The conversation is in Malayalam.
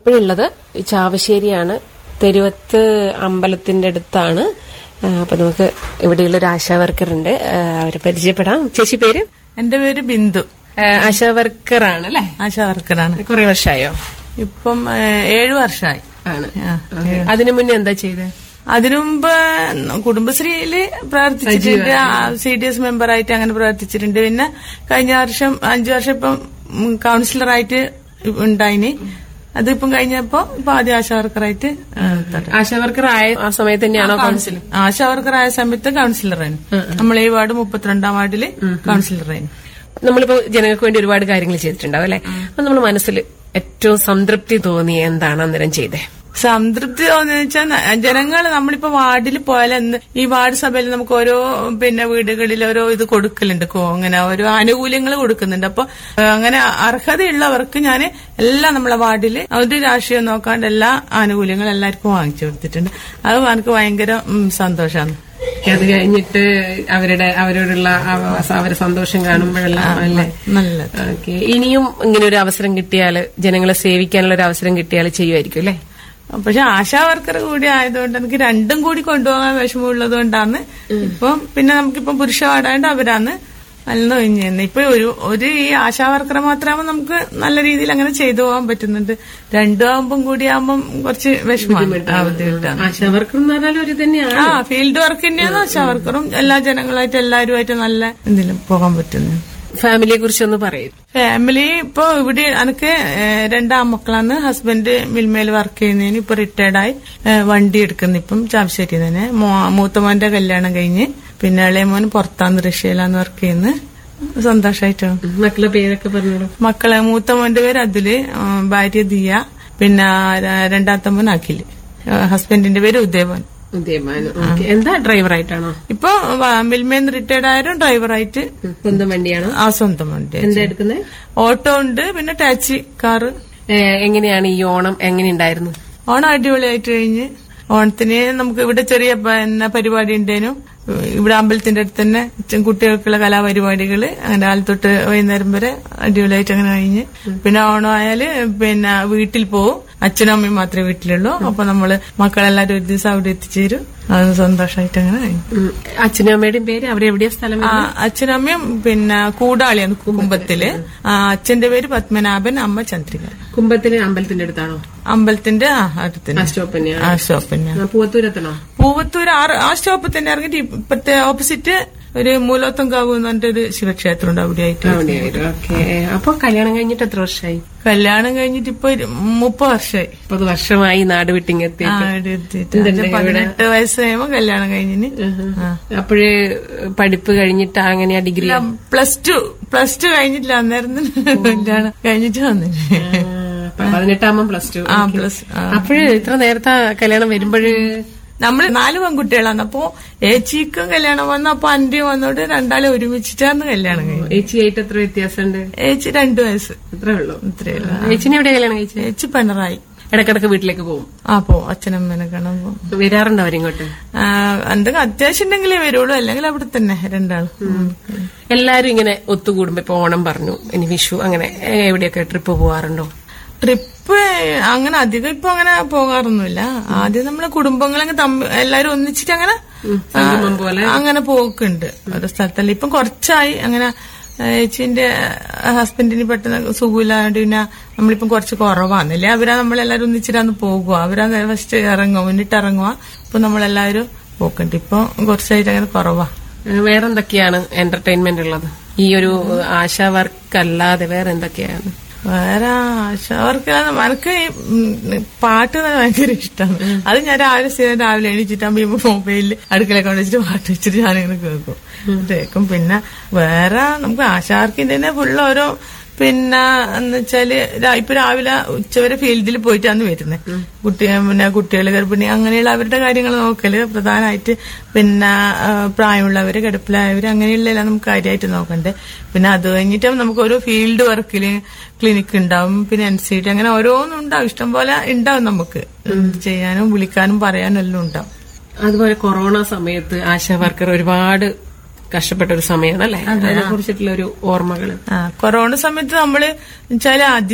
ഇപ്പോഴുള്ളത് ചാവശ്ശേരിയാണ് തെരുവത്ത് അമ്പലത്തിന്റെ അടുത്താണ് ആ, അപ്പൊ നമുക്ക് ഇവിടെയുള്ള ഒരു ആശാ വർക്കർ ഉണ്ട് ആ, അവരെ പരിചയപ്പെടാം ചേച്ചി പേര് എന്റെ പേര് ബിന്ദു ആ, ആശാ വർക്കർ ആണ് അല്ലെ ആശാ വർക്കറാണ് കുറെ വർഷമായോ ഇപ്പം ഏഹ്, ഏഴു വർഷമായി ആണ് ആ. അതിനു മുന്നേ എന്താ ചെയ്തത് അതിനു മുമ്പ് കുടുംബശ്രീയില് പ്രവർത്തിച്ചിട്ടുണ്ട് സി ഡി എസ് മെമ്പറായിട്ട് അങ്ങനെ പ്രവർത്തിച്ചിട്ടുണ്ട് പിന്നെ കഴിഞ്ഞ വർഷം അഞ്ചു വർഷം ഇപ്പം ഉം, കൗൺസിലറായിട്ട് ഉണ്ടായിനി അതിപ്പം കഴിഞ്ഞപ്പോ ഇപ്പൊ ആദ്യം ആശാ വർക്കറായിട്ട് ഏഹ്, തുടങ്ങി. ആശാ വർക്കർ ആയ ആ സമയത്ത് തന്നെയാണോ കൗൺസിൽ ആശാ വർക്കറായ സമയത്ത് കൗൺസിലറാണ് നമ്മൾ ഈ വാർഡ് മുപ്പത്തിരണ്ടാം വാർഡില് കൗൺസിലറാണ് നമ്മളിപ്പോ ജനങ്ങൾക്ക് വേണ്ടി ഒരുപാട് കാര്യങ്ങൾ ചെയ്തിട്ടുണ്ടാവും അല്ലെ അപ്പൊ നമ്മൾ മനസ്സിൽ ഏറ്റവും സംതൃപ്തി തോന്നിയ എന്താണ് അന്നേരം ചെയ്തേ സംതൃപ്തി തോന്നുന്ന വെച്ചാൽ ജനങ്ങൾ നമ്മളിപ്പോ വാർഡിൽ പോയാൽ എന്ന് ഈ വാർഡ് സഭയിൽ നമുക്ക് ഓരോ പിന്നെ വീടുകളിൽ ഓരോ ഇത് കൊടുക്കലുണ്ട് കോ- അങ്ങനെ ഓരോ ആനുകൂല്യങ്ങൾ കൊടുക്കുന്നുണ്ട് അപ്പൊ ഏഹ്, അങ്ങനെ അർഹതയുള്ളവർക്ക് ഞാൻ എല്ലാം നമ്മളെ വാർഡിൽ ഒരു രാഷ്ട്രീയം നോക്കാണ്ട് എല്ലാ ആനുകൂല്യങ്ങളും എല്ലാവർക്കും വാങ്ങിച്ചു കൊടുത്തിട്ടുണ്ട് അത് എനിക്ക് ഭയങ്കര സന്തോഷമാണ് അത് കഴിഞ്ഞിട്ട് അവരുടെ അവരോടുള്ള ആ- അവരുടെ സന്തോഷം കാണുമ്പോഴെല്ലാം അല്ലേ നല്ലത് ഓക്കെ ഇനിയും ഇങ്ങനെ ഒരു അവസരം കിട്ടിയാൽ ജനങ്ങളെ സേവിക്കാനുള്ള ഒരു അവസരം കിട്ടിയാൽ ചെയ്യുമായിരിക്കും അല്ലേ പക്ഷെ ആശാ വർക്കർ കൂടി ആയതുകൊണ്ട് എനിക്ക് രണ്ടും കൂടി കൊണ്ടുപോകാൻ വിഷമമുള്ളത് കൊണ്ടാണ് ഇപ്പം പിന്നെ നമുക്കിപ്പം പുരുഷ വാടാണ്ട് അവരാണ് നല്ല ഒഴിഞ്ഞു ഇപ്പൊ ഒരു ഒരു ഈ ആശാ വർക്കറെ മാത്രമാകുമ്പോൾ നമുക്ക് നല്ല രീതിയിൽ അങ്ങനെ ചെയ്തു പോകാൻ പറ്റുന്നുണ്ട് രണ്ടും ആകുമ്പം കൂടി ആകുമ്പം കുറച്ച് വിഷമമാണ് ആ, ബുദ്ധിമുട്ടാണ് ആശാ വർക്കർ എന്ന് പറഞ്ഞാൽ ഒരു തന്നെയാണ് ആ ഫീൽഡ് വർക്ക് തന്നെയാണ് ആശാ വർക്കറും എല്ലാ ജനങ്ങളായിട്ട് എല്ലാവരുമായിട്ട് നല്ല ഇതിലും പോകാൻ പറ്റുന്നു ഫാമിലിയെ കുറിച്ചൊന്ന് പറയും ഫാമിലി ഇപ്പൊ ഇവിടെ എനിക്ക് ഏഹ്, രണ്ടാം മക്കളാണ് ഹസ്ബൻഡ് മിൽമേൽ വർക്ക് ചെയ്യുന്നതിന് ഇപ്പൊ റിട്ടയർഡായി ഏഹ്, വണ്ടി എടുക്കുന്നു ഇപ്പം ചാവശ്ശേരി തന്നെ മോ- മൂത്തമോന്റെ കല്യാണം കഴിഞ്ഞ് പിന്നെ ഇളയ മോൻ പുറത്താന്ന് റഷ്യയിലാന്ന് വർക്ക് ചെയ്യുന്നത് സന്തോഷായിട്ടോ മക്കളുടെ പേരൊക്കെ പറഞ്ഞോളൂ മക്കളെ മൂത്ത മോന്റെ പേര് അതില് ഏഹ്, ഭാര്യ ദിയ പിന്നെ ര- രണ്ടാമത്തെ മോൻ അഖില് ഏഹ്, ഹസ്ബൻഡിന്റെ പേര് ഉദയവൻ ഉദയമാനം ഓക്കെ എന്താ ഡ്രൈവറായിട്ടാണോ ഇപ്പൊ മിൽമേന്ന് റിട്ടയർഡ് ആയാലും ഡ്രൈവറായിട്ട് സ്വന്തം വണ്ടിയാണോ ആ സ്വന്തം വണ്ടി എന്താ എടുക്കുന്നത് ഓട്ടോ ഉണ്ട് പിന്നെ ടാക്സി കാറ് എങ്ങനെയാണ് ഈ ഓണം എങ്ങനെയുണ്ടായിരുന്നു ഓണം അടിപൊളിയായിട്ട് കഴിഞ്ഞ് ഓണത്തിന് നമുക്ക് ഇവിടെ ചെറിയ പിന്നെ പരിപാടി ഉണ്ടേനും ഇവിടെ അമ്പലത്തിന്റെ അടുത്ത് തന്നെ ചെ- കുട്ടികൾക്കുള്ള കലാപരിപാടികള് അങ്ങനെ കാലത്തൊട്ട് വൈകുന്നേരം വരെ അടിപൊളിയായിട്ട് അങ്ങനെ കഴിഞ്ഞ് പിന്നെ ഓണം ആയാല് പിന്നെ വീട്ടിൽ പോവും അച്ഛനും അമ്മയും മാത്രമേ വീട്ടിലുള്ളൂ അപ്പൊ നമ്മള് മക്കളെല്ലാരും ഒരു ദിവസം അവിടെ എത്തിച്ചേരും അത് സന്തോഷമായിട്ട് അങ്ങനെ കഴിഞ്ഞു ഉം. അച്ഛനും അമ്മയുടെയും പേര് അവരെവിടെയാ സ്ഥലം ആ, അച്ഛനും അമ്മയും പിന്നെ കൂടാളിയാണ് കുടുംബത്തില് ആ, അച്ഛന്റെ പേര് പത്മനാഭൻ അമ്മ ചന്ദ്രിക കുമ്പത്തിന് അമ്പലത്തിന്റെ അടുത്താണോ അമ്പലത്തിന്റെ ആ അടുത്ത് ആ സ്റ്റോപ്പ് തന്നെയാണ് ആ സ്റ്റോപ്പ് തന്നെയാണ് പൂവത്തൂരെത്തണോ പൂവത്തൂർ ആറ് ആ സ്റ്റോപ്പിൽ തന്നെ ഇറങ്ങിയിട്ട് ഇപ്പത്തെ ഓപ്പോസിറ്റ് ഒരു മൂലോത്തങ്കാവ് എന്ന് പറഞ്ഞിട്ടൊരു ശിവക്ഷേത്രം ഉണ്ട് അവിടെ ആയിട്ട് ഓക്കെ അപ്പൊ കല്യാണം കഴിഞ്ഞിട്ട് എത്ര വർഷമായി കല്യാണം കഴിഞ്ഞിട്ട് ഇപ്പൊ ഒരു മുപ്പത് വർഷമായി മുപ്പത് വർഷമായി നാട് വിട്ടിങ്ങെത്തി ആ, ഇവിടെ എത്തിയിട്ട്. അത് പതിനെട്ട് വയസ്സ് കഴിയുമ്പോ കല്യാണം കഴിഞ്ഞിന് ആ. അപ്പോഴേ പഠിപ്പ് കഴിഞ്ഞിട്ട് അങ്ങനെയാ degree plus two plus two കഴിഞ്ഞിട്ടില്ല അന്നേരം തന്നെ കല്യാണം കഴിഞ്ഞിട്ട് വന്നിന് പതിനെട്ടാകുമ്പോ പ്ലസ് ടു ആ പ്ലസ് അപ്പോഴ് ഇത്ര നേരത്തെ കല്യാണം വരുമ്പോഴ് നമ്മള് നാല് പെൺകുട്ടികളാണ് അപ്പൊ ഏച്ചിക്കും കല്യാണം വന്നു അപ്പൊ അന്റെയും വന്നോണ്ട് രണ്ടാളെ ഒരുമിച്ചിട്ടാണ് കല്യാണം കഴിഞ്ഞത് ഏച്ചി ആയിട്ട് എത്ര വ്യത്യാസമുണ്ട് ഏച്ചി രണ്ടു വയസ്സ് അത്രേ ഉള്ളൂ ഇത്രയേ ഉള്ളൂ ഏച്ചിനെ എവിടെയാ കല്യാണം കഴിച്ചത് ഏച്ചി പിണറായി ഇടക്കിടക്ക് വീട്ടിലേക്ക് പോകും ആ പോ അച്ഛനമ്മേനെ കാണാൻ പോകും വരാറുണ്ടോ അവരിങ്ങോട്ട് എന്തെങ്കിലും അത്യാവശ്യം ഉണ്ടെങ്കിലേ വരുള്ളൂ അല്ലെങ്കിൽ അവിടെ തന്നെ രണ്ടാളും ഉം. എല്ലാരും ഇങ്ങനെ ഒത്തുകൂടുമ്പോ ഇപ്പൊ ഓണം പറഞ്ഞു ഇനി വിഷു അങ്ങനെ ഏ, എവിടെയൊക്കെ ട്രിപ്പ് പോവാറുണ്ടോ ട്രിപ്പ് അങ്ങനെ അധികം ഇപ്പൊ അങ്ങനെ പോകാറൊന്നുമില്ല ആദ്യം നമ്മളെ കുടുംബങ്ങളെ തമ്മിൽ എല്ലാരും ഒന്നിച്ചിട്ട് അങ്ങനെ സംഗമം പോലെ അങ്ങനെ പോക്കുണ്ട് ഓരോ സ്ഥലത്തല്ല ഇപ്പം കുറച്ചായി അങ്ങനെ ചേച്ചിന്റെ ഹസ്ബൻഡിന് പെട്ടെന്ന് സുഖമില്ലാണ്ട് പിന്നെ നമ്മളിപ്പം കുറച്ച് കുറവാന്നല്ലേ അവരാ നമ്മളെല്ലാരും ഒന്നിച്ചിട്ടാന്ന് പോകുക അവരാ ഫസ്റ്റ് ഇറങ്ങുക മുന്നിട്ട് ഇറങ്ങുക ഇപ്പൊ നമ്മളെല്ലാവരും പോക്കുണ്ട് ഇപ്പൊ കുറച്ചായിട്ട് അങ്ങനെ കുറവാ ഏ, വേറെന്തൊക്കെയാണ് എന്റർടൈൻമെന്റ് ഉള്ളത് ഈ ഒരു ആശാ വർക്ക് അല്ലാതെ വേറെ എന്തൊക്കെയാണ് വേറെ ആശ അവർക്ക് എനിക്ക് ഈ, ഉം, പാട്ട് തന്നെ ഭയങ്കര ഇഷ്ടമാണ് അത് ഞാൻ രാവിലെ സ്ഥിരം രാവിലെ എണീച്ചിട്ടാകുമ്പോ മൊബൈലിൽ അടുക്കള കൊണ്ട് വെച്ചിട്ട് പാട്ട് വെച്ചിട്ട് ഞാനിങ്ങനെ കേൾക്കും കേൾക്കും പിന്നെ വേറെ നമുക്ക് ആശാർക്കിന്റെ തന്നെ ഫുള്ള് ഓരോ പിന്നെ എന്ന് വെച്ചാല് രാ- ഇപ്പൊ രാവിലെ ഉച്ചവരെ ഫീൽഡിൽ പോയിട്ടാണ് വരുന്നത് കുട്ടി പിന്നെ കുട്ടികൾ ഗർഭിണി അങ്ങനെയുള്ള അവരുടെ കാര്യങ്ങൾ നോക്കല് പ്രധാനമായിട്ട് പിന്നെ ആ, പ്രായമുള്ളവര് കിടപ്പിലായവര് അങ്ങനെയുള്ള നമുക്ക് കാര്യമായിട്ട് നോക്കണ്ടേ പിന്നെ അത് കഴിഞ്ഞിട്ട് നമുക്ക് ഓരോ ഫീൽഡ് വർക്കില് ക്ലിനിക്ക് ഉണ്ടാവും പിന്നെ എൻ സി ടി അങ്ങനെ ഓരോന്നും ഉണ്ടാവും ഇഷ്ടം പോലെ ഉണ്ടാവും നമുക്ക് എന്ത് ചെയ്യാനും വിളിക്കാനും പറയാനും എല്ലാം ഉണ്ടാവും അതുപോലെ കൊറോണ സമയത്ത് ആശാ വർക്കർ ഒരുപാട് കഷ്ടപ്പെട്ട ഒരു സമയമാണ് അല്ലെ അതിനെ കുറിച്ചിട്ടുള്ള ഒരു ഓർമ്മകള് ആ കൊറോണ സമയത്ത് നമ്മള് വെച്ചാല് ആദ്യം